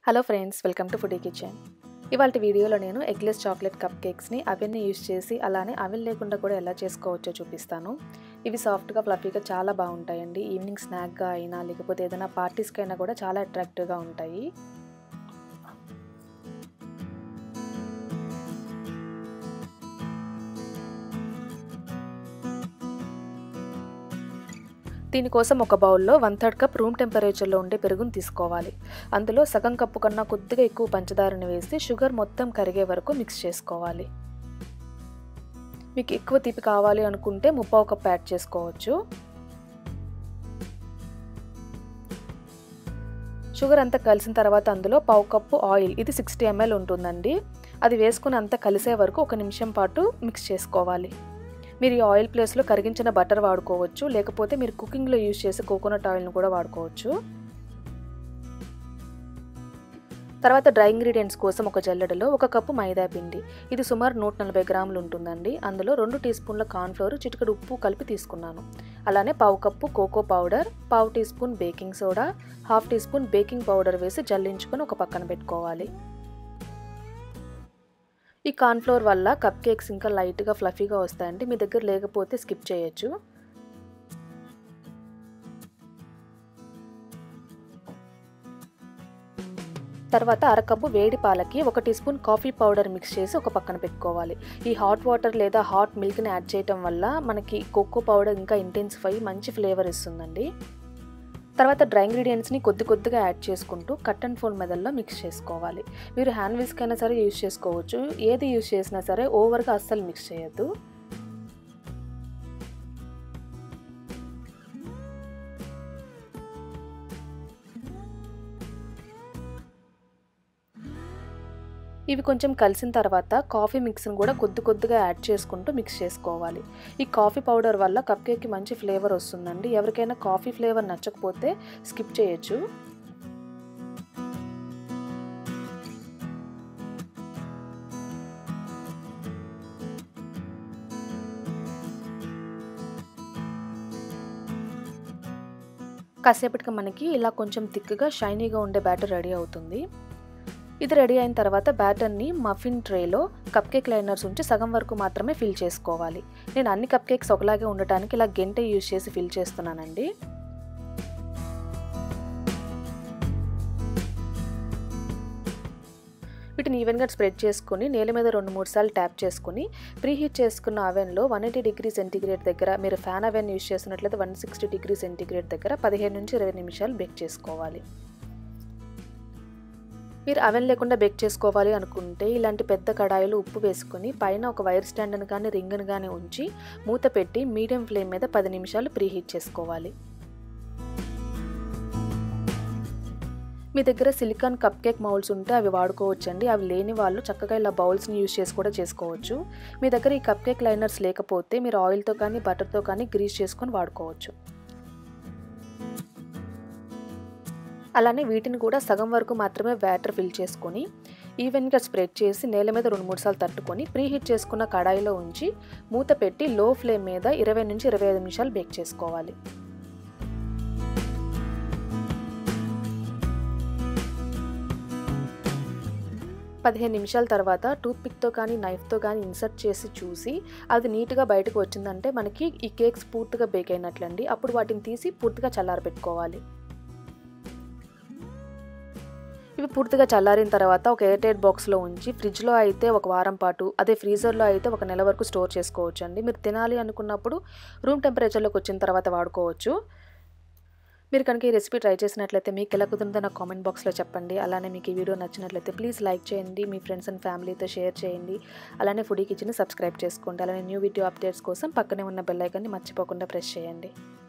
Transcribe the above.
hello friends welcome to foodie kitchen ఇవాళ వీడియోలో నేను ఎగ్లెస్ చాక్లెట్ కప్ కేక్స్ని అవన్నీ యూస్ చేసి అలానే అవెన్ లేకుండా కూడా ఎలా చేసుకోవచ్చో చూపిస్తాను ఇవి సాఫ్ట్గా ఫ్లఫీగా చాలా బాగుంటాయండి ఈవినింగ్ స్నాక్గా అయినా లేకపోతే ఏదైనా పార్టీస్కి అయినా కూడా చాలా అట్రాక్టివ్గా ఉంటాయి దీనికోసం ఒక బౌల్లో వన్ థర్డ్ కప్ రూమ్ టెంపరేచర్లో ఉండే పెరుగును తీసుకోవాలి అందులో సగం కప్పు కన్నా కొద్దిగా ఎక్కువ పంచదారని వేసి షుగర్ మొత్తం కరిగే వరకు మిక్స్ చేసుకోవాలి మీకు ఎక్కువ తీపి కావాలి అనుకుంటే ముప్పావు కప్ యాడ్ చేసుకోవచ్చు షుగర్ అంతా కలిసిన తర్వాత అందులో పావు కప్పు ఆయిల్ ఇది సిక్స్టీ ఎంఎల్ ఉంటుందండి అది వేసుకుని అంతా కలిసే వరకు ఒక నిమిషం పాటు మిక్స్ చేసుకోవాలి మీరు ఈ ఆయిల్ ప్లేస్లో కరిగించిన బటర్ వాడుకోవచ్చు లేకపోతే మీరు కుకింగ్లో యూజ్ చేసే కోకోనట్ ఆయిల్ని కూడా వాడుకోవచ్చు తర్వాత డ్రై ఇంగ్రీడియంట్స్ కోసం ఒక జల్లెడలో ఒక కప్పు మైదా పిండి ఇది సుమారు నూట నలభై గ్రాములు ఉంటుందండి అందులో రెండు టీ స్పూన్ల కార్న్ఫ్లోర్ చిటికడు ఉప్పు కలిపి తీసుకున్నాను అలానే పావు కప్పు కోకో పౌడర్ పావు teaspoon baking soda half teaspoon baking powder వేసి జల్లించుకొని ఒక పక్కన పెట్టుకోవాలి ఈ కార్న్ఫ్లోర్ వల్ల కప్ కేక్స్ ఇంకా లైట్గా ఫ్లఫీగా వస్తాయండి మీ దగ్గర లేకపోతే స్కిప్ చేయొచ్చు తర్వాత అరకప్పు వేడి పాలకి ఒక teaspoon coffee powder mix చేసి ఒక పక్కన పెట్టుకోవాలి ఈ హాట్ వాటర్ లేదా హాట్ మిల్క్ని యాడ్ చేయటం వల్ల మనకి కోకో పౌడర్ ఇంకా ఇంటెన్సిఫై మంచి ఫ్లేవర్ ఇస్తుందండి తర్వాత డ్రై ఇంగ్రీడియంట్స్ని కొద్ది కొద్దిగా యాడ్ చేసుకుంటూ కట్ అండ్ ఫోల్డ్ మెదల్లో మిక్స్ చేసుకోవాలి మీరు హ్యాండ్ విస్క్ అయినా సరే యూజ్ చేసుకోవచ్చు ఏది యూజ్ చేసినా సరే ఓవర్గా అస్సలు మిక్స్ చేయొద్దు ఇవి కొంచెం కలిసిన తర్వాత కాఫీ మిక్స్ని కూడా కొద్ది కొద్దిగా యాడ్ చేసుకుంటూ మిక్స్ చేసుకోవాలి ఈ కాఫీ పౌడర్ వల్ల కప్ కేక్కి మంచి ఫ్లేవర్ వస్తుందండి ఎవరికైనా కాఫీ ఫ్లేవర్ నచ్చకపోతే స్కిప్ చేయొచ్చు కాసేపటికి మనకి ఇలా కొంచెం థిక్గా షైనీగా ఉండే బ్యాటర్ రెడీ అవుతుంది ఇది రెడీ అయిన తర్వాత బ్యాటర్ని మఫిన్ ట్రేలో కప్ కేక్ లైనర్స్ ఉంచి సగం వరకు మాత్రమే ఫిల్ చేసుకోవాలి నేను అన్ని కప్ కేక్స్ ఒకలాగే ఉండటానికి ఇలా గెంటె యూజ్ చేసి ఫిల్ చేస్తున్నానండి వీటిని ఈవెన్గా స్ప్రెడ్ చేసుకుని నేల మీద రెండు మూడు సార్లు ట్యాప్ చేసుకుని ప్రీహీట్ చేసుకున్న అవెన్లో వన్ ఎయిటీ డిగ్రీ సెంటీగ్రేడ్ దగ్గర మీరు ఫ్యాన్ అవెన్ యూజ్ చేసినట్లయితే వన్ సిక్స్టీ డిగ్రీ సెంటీగ్రేడ్ దగ్గర పదిహేను నుంచి ఇరవై నిమిషాలు బేక్ చేసుకోవాలి మీరు అవెన్ లేకుండా బేక్ చేసుకోవాలి అనుకుంటే ఇలాంటి పెద్ద కడాయిలు ఉప్పు వేసుకొని పైన ఒక వైర్ స్టాండ్ని కానీ రింగ్ని కానీ ఉంచి మూత పెట్టి మీడియం ఫ్లేమ్ మీద పది నిమిషాలు ప్రీహీట్ చేసుకోవాలి మీ దగ్గర సిలికాన్ కప్ కేక్ మౌల్స్ ఉంటే అవి వాడుకోవచ్చండి అవి లేని వాళ్ళు చక్కగా ఇలా బౌల్స్ని యూజ్ చేసి కూడా చేసుకోవచ్చు మీ దగ్గర ఈ కప్ కేక్ లైనర్స్ లేకపోతే మీరు ఆయిల్తో కానీ బటర్తో కానీ గ్రీస్ చేసుకొని వాడుకోవచ్చు అలానే వీటిని కూడా సగం వరకు మాత్రమే బ్యాటర్ ఫిల్ చేసుకొని ఈవెన్గా స్ప్రెడ్ చేసి నేల మీద రెండు మూడు సార్లు తట్టుకొని ప్రీహీట్ చేసుకున్న కడాయిలో ఉంచి మూత పెట్టి లో ఫ్లేమ్ మీద ఇరవై నుంచి ఇరవై ఐదు నిమిషాలు బేక్ చేసుకోవాలి పదిహేను నిమిషాల తర్వాత టూత్పిక్తో కానీ నైఫ్తో కానీ ఇన్సర్ట్ చేసి చూసి అది నీట్గా బయటకు వచ్చిందంటే మనకి ఈ కేక్స్ పూర్తిగా బేక్ అయినట్లండి అప్పుడు వాటిని తీసి పూర్తిగా చల్లారబెట్టుకోవాలి ఇవి పూర్తిగా చల్లారిన తర్వాత ఒక ఎయిర్ టైట్ బాక్స్లో ఉంచి ఫ్రిడ్జ్లో అయితే ఒక వారం పాటు అదే ఫ్రీజర్లో అయితే ఒక నెల వరకు స్టోర్ చేసుకోవచ్చు అండి మీరు తినాలి అనుకున్నప్పుడు రూమ్ టెంపరేచర్లోకి వచ్చిన తర్వాత వాడుకోవచ్చు మీరు కనుక ఈ రెసిపీ ట్రై చేసినట్లయితే మీకు ఎలా కుదిరిందో నాకు కామెంట్ బాక్స్లో చెప్పండి అలానే మీకు ఈ వీడియో నచ్చినట్లయితే ప్లీజ్ లైక్ చేయండి మీ ఫ్రెండ్స్ అండ్ ఫ్యామిలీతో షేర్ చేయండి అలానే ఫుడీ కిచెన్ని సబ్స్క్రైబ్ చేసుకోండి అలానే న్యూ వీడియో అప్డేట్స్ కోసం పక్కనే ఉన్న బెల్ ఐకాన్ని మర్చిపోకుండా ప్రెస్ చేయండి